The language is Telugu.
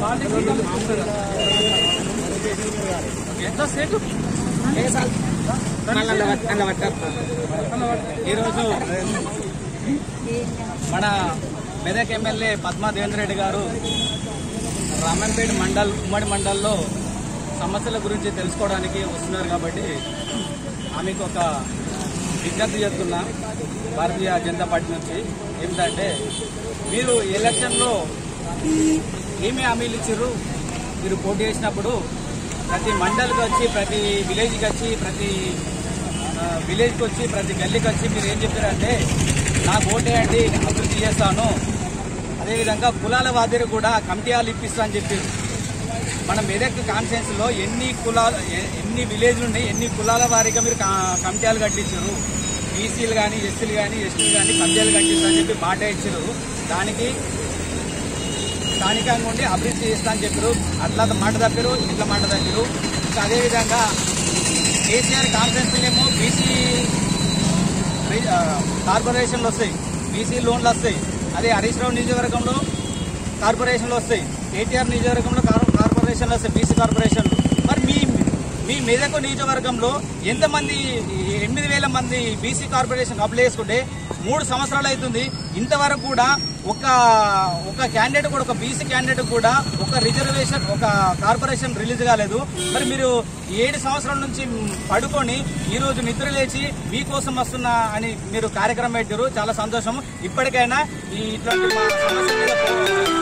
ఎంత సేటు ఈరోజు మన మెదక్ ఎమ్మెల్యే పద్మా దేవేంద్ర రెడ్డి గారు రామంపేట మండల్ ఉమ్మడి మండల్లో సమస్యల గురించి తెలుసుకోవడానికి వస్తున్నారు కాబట్టి ఆమెకు ఒక విజ్ఞప్తి చేస్తున్నా భారతీయ జనతా పార్టీ నుంచి ఏమిటంటే మీరు ఎలక్షన్లో ఏమి హామీలు ఇచ్చారు మీరు పోటీ చేసినప్పుడు ప్రతి మండలికి వచ్చి ప్రతి విలేజ్కి వచ్చి ప్రతి ఆ, విలేజ్కి వచ్చి ప్రతి గల్లీకి వచ్చి మీరు ఏం చెప్పారంటే నాకు ఓటేయండి నేను అభివృద్ధి చేస్తాను అదేవిధంగా కులాల వాదిరి కూడా కమిటీ హాల్ ఇప్పిస్తా అని చెప్పారు మన మెదక్ కాన్ఫరెన్స్ లో ఎన్ని కులాలు ఎ- ఎన్ని విలేజ్లు ఉన్నాయి ఎన్ని కులాల వారీగా మీరు కా- కమిటీలు కట్టించారు బీసీలు కానీ ఎస్సీలు కానీ ఎస్టీలు కానీ కమిటీలు కట్టిస్తారని చెప్పి మాట ఇచ్చారు దానికి స్థానికంగా ఉండి అభివృద్ధి చేస్తా అని చెప్పారు అట్లా మాట తప్పారు ఇట్లా మాట తప్పారు ఇంకా అదేవిధంగా కేసీఆర్ కాన్ఫరెన్స్ ఏమో బీసీ కార్పొరేషన్లు వస్తాయి బీసీ లోన్లు వస్తాయి అదే హరీష్ రావు నియోజకవర్గంలో కార్పొరేషన్లు వస్తాయి కేటీఆర్ నియోజకవర్గంలో కార్- కార్పొరేషన్లు వస్తాయి బీసీ కార్పొరేషన్లు మరి మీ మీ మెదక్ నియోజకవర్గంలో ఎంతమంది ఎనిమిది వేల మంది బీసీ కార్పొరేషన్ అప్లై చేసుకుంటే మూడు సంవత్సరాలు అవుతుంది ఇంతవరకు కూడా ఒక ఒక క్యాండిడేట్ కూడా ఒక బీసీ క్యాండిడేట్ కూడా ఒక రిజర్వేషన్ ఒక కార్పొరేషన్ రిలీజ్ కాలేదు మరి మీరు ఏడు సంవత్సరాల నుంచి పడుకొని ఈ రోజు నిద్ర లేచి మీకోసం వస్తున్నా అని మీరు కార్యక్రమం పెట్టారు చాలా సంతోషం ఇప్పటికైనా ఈ ఇట్లాంటి మా సమస్య మీద పో-